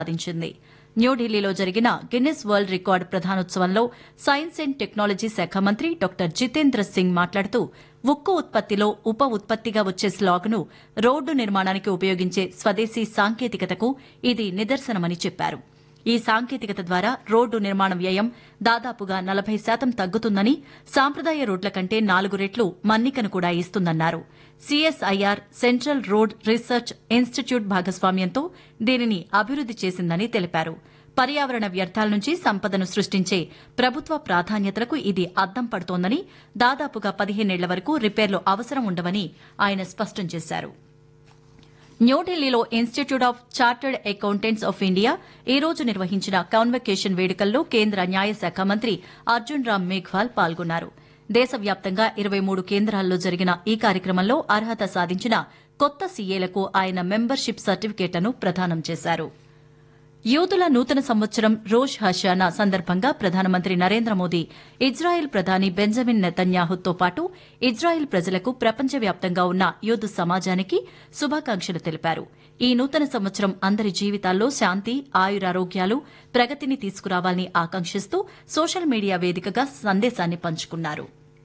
సాధించింది న్యూఢిల్లీలో జరిగిన గిన్నిస్ వరల్డ్ రికార్డు ప్రధానోత్సవంలో సైన్స్ అండ్ టెక్నాలజీ శాఖ మంత్రి డాక్టర్ జితేంద్ర సింగ్ మాట్లాడుతూ ఉక్కు ఉత్పత్తిలో ఉప ఉత్పత్తిగా వచ్చే స్లాగ్ను రోడ్డు నిర్మాణానికి ఉపయోగించే స్వదేశీ సాంకేతికతకు ఇది నిదర్శనమని చెప్పారు ఈ సాంకేతికత ద్వారా రోడ్డు నిర్మాణ వ్యయం దాదాపుగా నలభై శాతం తగ్గుతుందని సాంప్రదాయ రోడ్ల కంటే నాలుగు రెట్లు మన్నికను కూడా ఇస్తుందన్నారు CSIR central road research institute భాగస్వామ్యంతో దీనిని అభివృద్ది చేసిందని తెలిపారు పర్యావరణ వ్యర్థాల నుంచి సంపదను సృష్టించే ప్రభుత్వ ప్రాధాన్యతలకు ఇది అద్దం పడుతోందని దాదాపుగా పదిహేనేళ్ల వరకు రిపేర్లు అవసరం ఉండవని ఆయన స్పష్టం చేశారు న్యూఢిల్లీలో institute of chartered accountants of India ఈ రోజు నిర్వహించిన కాన్వకేషన్ వేడుకల్లో కేంద్ర న్యాయశాఖ మంత్రి అర్జున్ రామ్ మేఘ్వాల్ పాల్గొన్నారు దేశవ్యాప్తంగా ఇరవై మూడు కేంద్రాల్లో జరిగిన ఈ కార్యక్రమంలో అర్హత సాధించిన కొత్త సీఏలకు ఆయన మెంబర్షిప్ సర్టిఫికేట్లను ప్రదానం చేశారు యూదుల నూతన సంవత్సరం రోష్ హషానా సందర్భంగా ప్రధానమంత్రి నరేంద్ర మోదీ ఇజ్రాయెల్ ప్రధాని బెంజమిన్ నెతన్యాహుతో పాటు ఇజ్రాయెల్ ప్రజలకు ప్రపంచవ్యాప్తంగా ఉన్న యూదు సమాజానికి శుభాకాంక్షలు తెలిపారు ఈ నూతన సంవత్సరం అందరి జీవితాల్లో శాంతి ఆయురారోగ్యాలు ప్రగతిని తీసుకురావాలని ఆకాంక్షిస్తూ సోషల్ మీడియా వేదికగా సందేశాన్ని పంచుకున్నారు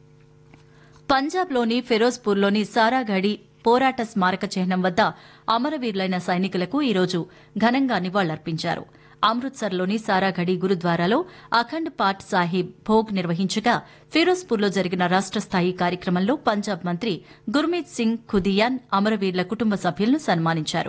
పంజాబ్లోని ఫిరోజ్పూర్లోని సారాగడి పోరాట స్మారక చిహ్నం వద్ద అమరవీరులైన సైనికులకు ఈరోజు ఘనంగా నివాళులర్పించారు అమృత్సర్లోని సారాఘడి గురుద్వారాలో అఖండ్ పాట్ సాహిబ్ భోగ్ నిర్వహించగా ఫిరోజ్పూర్లో జరిగిన రాష్ట స్థాయి కార్యక్రమంలో పంజాబ్ మంత్రి గుర్మీత్ సింగ్ ఖుదియాన్ అమరవీరుల కుటుంబ సభ్యులను సన్మానించారు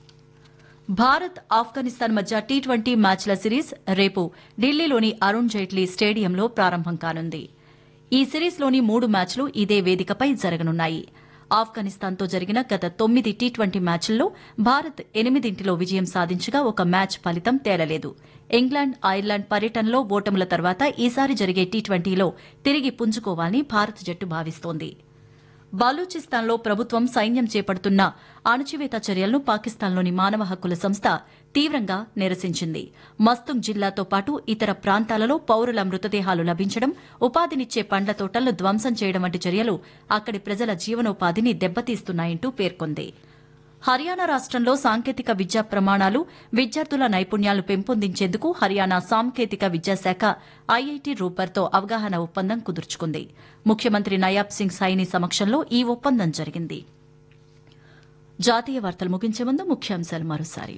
భారత్ ఆఫ్ఘనిస్తాన్ మధ్య టీ ట్వంటీ మ్యాచ్ల సిరీస్ రేపు ఢిల్లీలోని అరుణ్ జైట్లీ స్టేడియంలో ప్రారంభం కానుంది ఈ సిరీస్లోని మూడు మ్యాచ్లు ఇదే వేదికపై జరగనున్నాయి ఆఫ్ఘనిస్తాన్తో జరిగిన గత తొమ్మిది టీ ట్వంటీ మ్యాచ్ల్లో భారత్ ఎనిమిదింటిలో విజయం సాధించగా ఒక మ్యాచ్ ఫలితం తేలలేదు ఇంగ్లాండ్ ఐర్లాండ్ పర్యటనలో ఓటముల తర్వాత ఈసారి జరిగే టీ ట్వంటీలో తిరిగి పుంజుకోవాలని భారత జట్టు భావిస్తోంది బలూచిస్తాన్లో ప్రభుత్వం సైన్యం చేపడుతున్న అణచివేత చర్యలను పాకిస్తాన్లోని మానవ హక్కుల సంస్థ తీవ్రంగా నిరసించింది మస్తుంగ్ జిల్లాతో పాటు ఇతర ప్రాంతాలలో పౌరుల మృతదేహాలు లభించడం ఉపాధినిచ్చే పండ్ల తోటలను ధ్వంసం చేయడం వంటి చర్యలు అక్కడి ప్రజల జీవనోపాధిని దెబ్బతీస్తున్నాయంటూ పేర్కొంది హర్యానా రాష్టంలో సాంకేతిక విద్యా ప్రమాణాలు విద్యార్థుల నైపుణ్యాలు పెంపొందించేందుకు హర్యానా సాంకేతిక విద్యాశాఖ ఐఐటి రూపర్తో అవగాహన ఒప్పందం కుదుర్చుకుంది ముఖ్యమంత్రి నయాబ్ సింగ్ సైని సమక్షంలో ఈ ఒప్పందం జరిగింది జాతీయ వార్తలు ముగించే ముందు ముఖ్యాంశాలు మరోసారి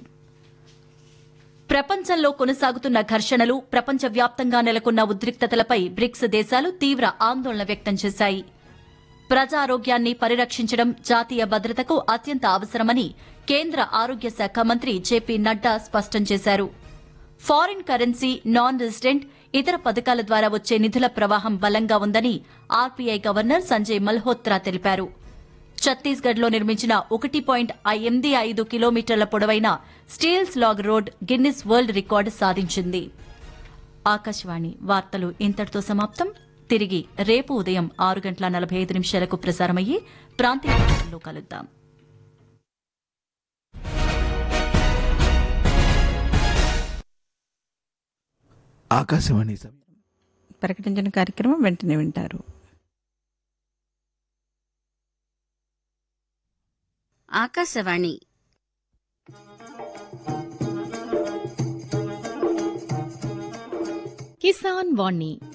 ప్రపంచంలో కొనసాగుతున్న ఘర్షణలు ప్రపంచవ్యాప్తంగా నెలకొన్న ఉద్రిక్తతలపై బ్రిక్స్ దేశాలు తీవ్ర ఆందోళన వ్యక్తం చేశాయి ప్రజారోగ్యాన్ని పరిరక్షించడం జాతీయ భద్రతకు అత్యంత అవసరమని కేంద్ర ఆరోగ్య శాఖ మంత్రి జేపీ నడ్డా స్పష్టం చేశారు ఫారిన్ కరెన్సీ నాన్ రెసిడెంట్ ఇతర పథకాల ద్వారా వచ్చే నిధుల ప్రవాహం బలంగా ఉందని ఆర్బీఐ గవర్నర్ సంజయ్ మల్హోత్రా తెలిపారు ఛత్తీస్గఢ్లో నిర్మించిన ఒకటి పాయింట్ ఎనిమిది ఐదు కిలోమీటర్ల పొడవైన steel slag road Guinness world record సాధించింది ఆకాశవాణి వార్తలు ఇంతటితో సమాప్తం తిరిగి రేపు ఉదయం ఆరు గంటల నలభై ఐదు నిమిషాలకు ప్రసారమయ్యే ప్రాంతీయ వార్తల్లో కలుద్దాం ఆకాశవాణి సమయం ప్రకటించిన కార్యక్రమం వెంటనే వింటారు ఆకాశవాణి కిసాన్ వాణి